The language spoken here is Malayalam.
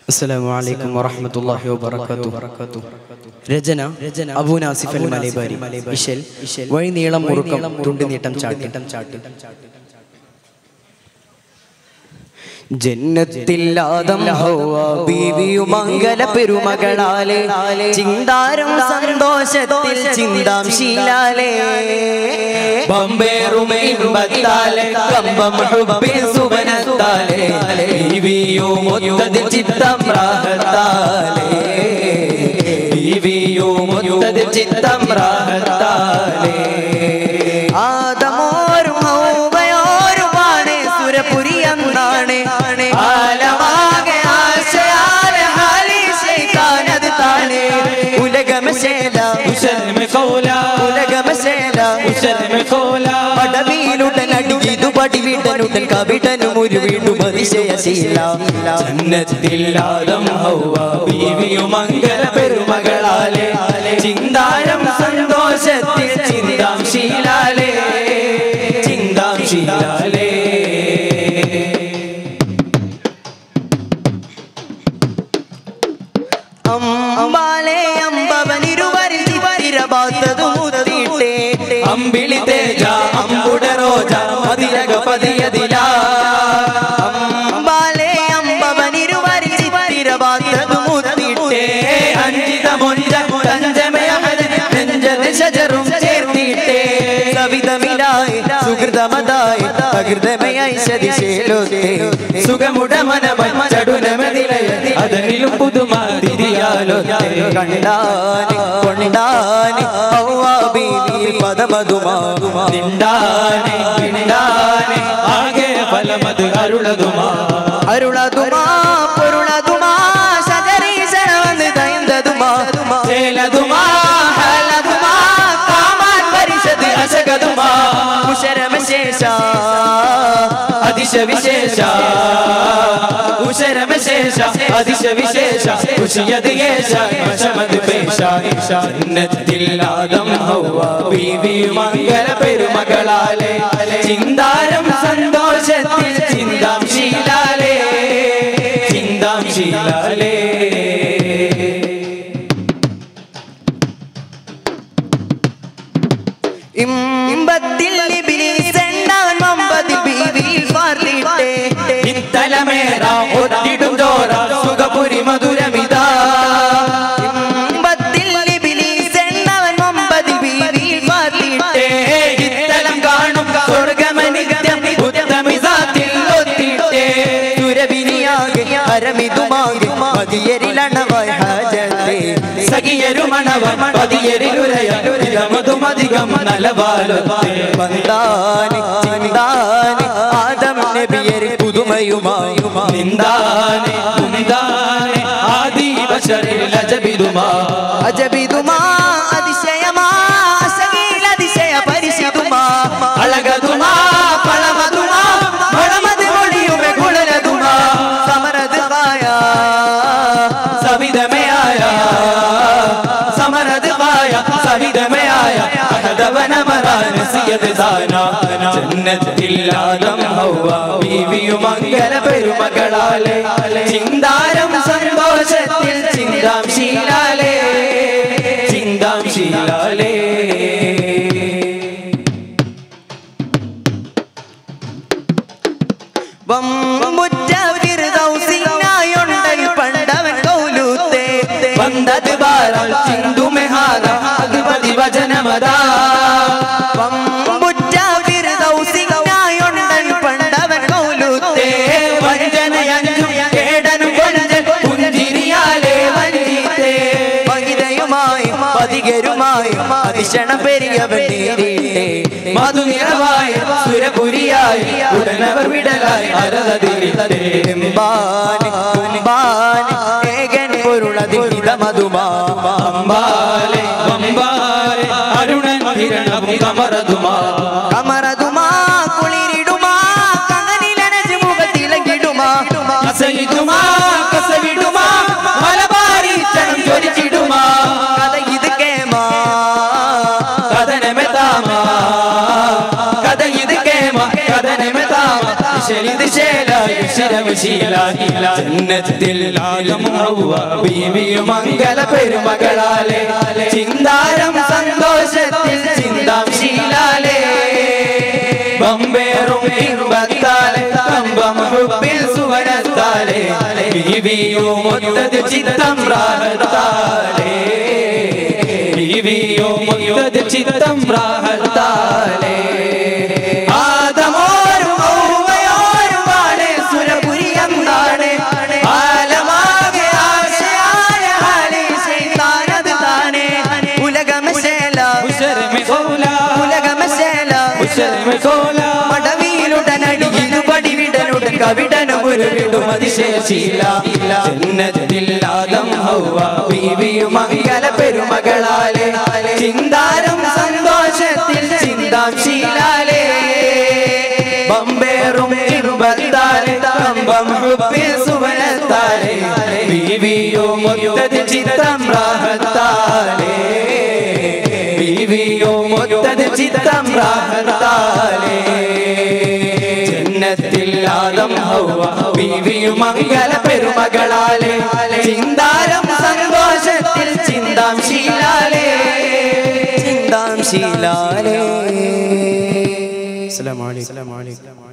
അസ്സലാമു അലൈക്കും വറഹ്മത്തുള്ളാഹി വബറകാതുഹു രചന രചന അബൂ നാസിഫ് അൽ മലൈബാരി ഇശൽ വഴി നീളം മുറുക്കം തുണ്ടി നീട്ടം ചാട്ടി ജന്നത്തില്ലാദം ഹൗവ ബീവിയും മംഗല പെരുമകളാലെ ചിന്താരം സന്തോഷത്തിൽ ചിന്താം ശീലാലേ ബമ്പേറുമേ ഇമ്പത്താലെ കമ്പം ഹുബ്ബിൻ സുബനത്താലെ ബീവിയും ഒത്തതിൽ ചിത്തം റാഹത്താലെ ബീവിയും ഒത്തതിൽ ചിത്തം റാഹത്താലെ ആദമോരും ഹൗവയോരുമാണ് സുരപുരി എന്നാണ് ആലമാകെ ആശയാലെ ഹാലി ശൈത്താനത് താനെ ഉലകമശേല ഉലകമശേല പടവീലുടൻ അടിയിതു പടിവിടനുടൻ കവിടനും ഒരു വീണ്ടും അതിശയശീല ജന്നത്തില്ലാദം ഹൗവ ബീവിയും മംഗല പെരുമകളാലെ ചിന്താരം സന്തോഷത്തിൽ ചിന്താം ശീലാലേ ചിന്താം ശീലാലേ അമ്പാലേ അമ്പവനിരുവരിൽ ചിത്തിരപാത്തതു മുതീട്ടേ അമ്പിളി തേജ അമ്പുട റോജ മതിരക പതിയതില അമ്പാലേ അമ്പവനിരുവരിൽ ചിത്തിരപാത്തതു മുതീട്ടേ അഞ്ചിത മൊഞ്ച തഞ്ചമയഹദ് നെഞ്ചത് ശജറും ചേർത്തിട്ടേ സവിതമിലായി സുഹൃതമതായി പ്രകൃതമയായി ശതിശേലോത്തേ സുഖമുട മനമൻ ചടുനമതിലയ അതനിലും പുതുമ തിരിയാലോ കണ്ടാനി കൊണ്ടാനി ഔവാബീവി പദമതുമാ നിണ്ടാനെ നിണ്ടാനെ ആകെ ഫലമത് അരുളതുമാ അരുളതുമാ പൊരുളതുമാ ശജരീശനവന്ന് ദൈന്തതുമാ ചേലതുമാ ഹലതുമാ കാമാൻ പരിഷത് അശകതുമാ കുശരമശേഷ അതിശവിശേഷ ഉശരമശേഷ അതിശവിശേഷ കുശിയത് യേശ വശമത് പേശ ജന്നത്തില്ലാദം ഹൗവ ബീവി മംഗല പെരുമകളാലെ ചിന്താരം സന്തോഷത്തിൽ ചിന്താം ശീലാലേ ചിന്താം ശീലാലേ ഇമ്പത്തിൽ ഇബ്ലീസെണ്ണാൻ മമ്പതിൽ ബീവിയിൽ പാർത്തിട്ടേ ഇത്തലമേറ ഒത്തിടും ചോര സുഖപുരി മധുരമിതാ ഇമ്പത്തിൽ ഇബ്ലീസെണ്ണാൻ മമ്പതിൽ ബീവിയിൽ പാർത്തിട്ടേ ഇത്തലം കാണും സ്വർഗമനിത്യം ഉത്തമിസാത്തിൽ ഒത്തിട്ടേ സുരവിനിയാകെ അരമിതുമാകെ മതിയരിലണവായ ഹാജത്തെ സഖിയരുമണവൻ പതിയരിലുരയമതുമധികം നലവാലൊത്തേ വന്താനി ചിന്താനി ആദം നബിയരി പുതുമയുമായുമാ നിന്ദാനെ കുന്ദാനെ ആദി ബശരിൽ അജബിതുമാ അജബിതുമാ അതിശയമാ അശകീൽ അതിശയ പരിശിതുമാ അളകതുമാ പളമതുമാ മണമത് മൊഴിയുമെ ഗുണലതുമാ സമരത് കായ സവിതമയായ സമരതുമായ സവിതമയായ അഹദവനമറാനസിയത് ദാന ജന്നത്തില്ലാദം ഹൗവ ബീവിയും മംഗല പെരുമകളാലെ ചിന്താരം സന്തോഷത്തിൽ ചിന്താം ശീലാലേ ചിന്താം ശീലാലേ വമ്പുറ്റ ഫിർദൗസിനായുണ്ടൽ പണ്ടവൻ കൗലൂത്തേ വന്നത് ബാരാൽ ചിന്തുമെഹാര അധിപതി വചനമതാ വമ്പുറ്റ ഫിർദൗസിനായുണ്ടൽ പണ്ടവൻ കൗലൂത്തേ വഞ്ചനയഞ്ചും കേടനും കൊഞ്ചൻ പുഞ്ചിരിയാലേ വഞ്ചിത്തേ മഹിതയുമായി പതികരുമായി അതിശണം പെരിയവൻ നേരിട്ടേ മധുനിറവായി സുരപുരിയായി ഉടനവർ വിടലായി അരതതിരിത്തേ എമ്പാനി തുമ്പാനി ഏകൻ പൊരുളതിൽ ഹിതമതുമാ അമ്പാലെ അമ്പാലെ അരുണൻ കിരണവും കമറതുമാ കമറതുമാ കുളിരിടുമാ കങ്ങനിലനജ് മുഖത്തിലകിടുമാ കസയിടുമാ കസവിടുമാ മലബാരി ചണം ചൊരിച്ചിടുമാ കഥ ഇത് കേമാ കഥനമെത്താമാ കഥ ഇത് കേമ കഥനമെത്താമ ശരിത് ശേല ശിരവ് ശീലായില്ല ജന്നത്തിൽ ആദമും ഹവ്വ ബീവിയും മംഗല പെരുമകളാലെ ചിന്താരം സന്തോഷത്തിൽ ചിന്താം ശീലാലേ ബമ്പേറും ഇമ്പത്താലെ കമ്പം ഹുബിൽ സുവനത്താലെ ബീവിയും ഒത്തത് ചിത്തം റാഹത്താലേ ബീവിയും ഒത്തത് ചിത്തം റാഹത്താലേ ആദമോരും ഔവയോരുമാണ് സുരപുരിയെന്നാണ് ആലമാകെ ആശയായ ഹാലി ശൈത്താനത് താനേ ഉലകമശേല ഉശരമെ കൗല ഉലകമശേല ഉശരമെ കൗല മടവിയിലുടനടി ഇരുപടി വിടനുടൻ കവിടനും ഒരു വിടും അതിശേഷിയില്ല ജന്നത്തിൽ ആദം ഹൗവ ബീവിയും മംഗല പെരുമകളാലെ ചിന്താരം സന്തോഷത്തിൽ ചിന്താം ശീലാലേ ബമ്പേറും ഇരുപത്താലെ കമ്പം ഹുബിൽ സുവനത്താലെ ബീവിയും ഒത്തത് ചിത്തം റാഹത്താലേ ബീവിയും ഒത്തത് ചിത്തം റാഹത്താലേ ജന്നത്തിൽ ആദം ഹൗവ ബീവിയും മംഗല പെരുമകളാലെ ചിന്താരം സന്തോഷത്തിൽ ചിന്താം ശീലാലേ ചിന്താം ശീലാലേ അസ്സലാമു അലൈക്കും